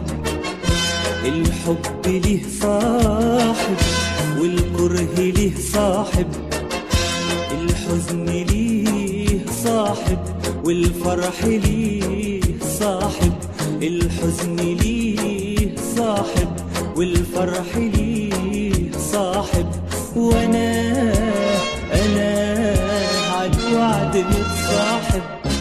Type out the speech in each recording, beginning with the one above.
صاحب الحب ليه صاحب والكره ليه صاحب الحزن ليه صاحب والفرح ليه صاحب الحزن ليه صاحب والفرح ليه صاحب وانا انا على الوعد متصاحب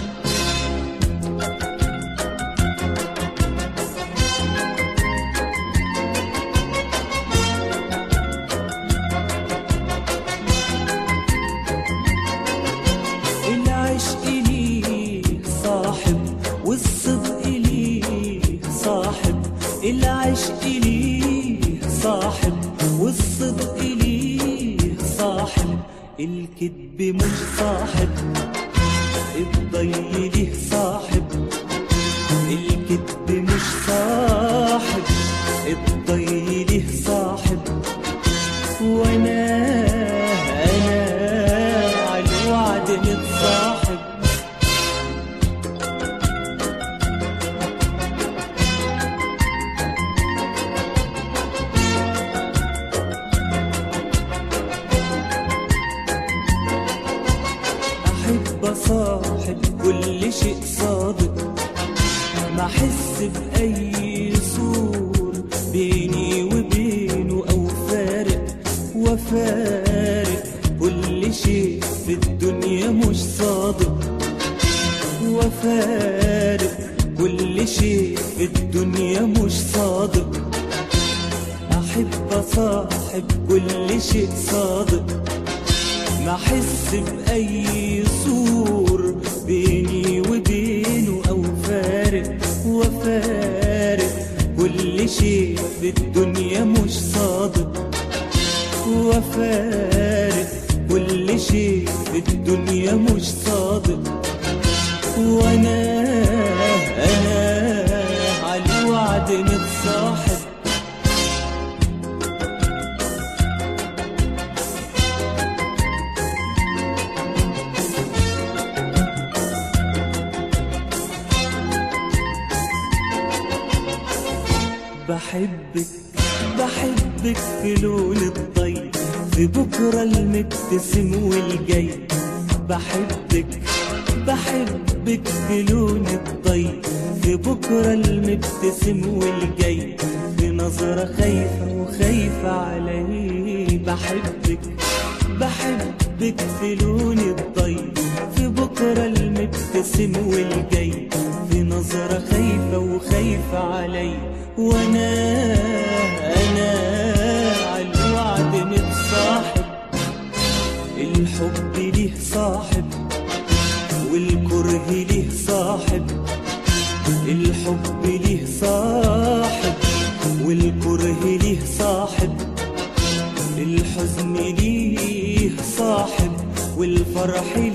العشق ليه صاحب والصدق ليه صاحب العشق ليه صاحب والصدق ليه صاحب الكذب مش صاحب الضي ليه صاحب الكذب مش صاحب الضي ليه صاحب وانا انا على الوعد متصاحب احب اصاحب كل شيء صادق ما احس باي سور بيني وبينه او فارق وفارق كل شيء في الدنيا مش صادق وفارق كل شيء في الدنيا مش صادق احب اصاحب كل شيء صادق ما احس باي سور بيني وبينه او فارق وفارق كل شيء في الدنيا مش صادق وفارق كل شيء في الدنيا مش صادق وانا انا على الوعد متصاحب بحبك بحبك في لون الضي في بكرة المبتسم والجاي بحبك بحبك في لون الضي في بكرة المبتسم والجاي في نظرة خايفة وخايفة علي بحبك بحبك في لون الضي في بكرة المبتسم والجاي في نظرة خايفة وخايفة علي وانا انا على الوعد متصاحب الحب ليه صاحب والكره ليه صاحب الحب ليه صاحب والكره ليه صاحب الحزن ليه صاحب والفرح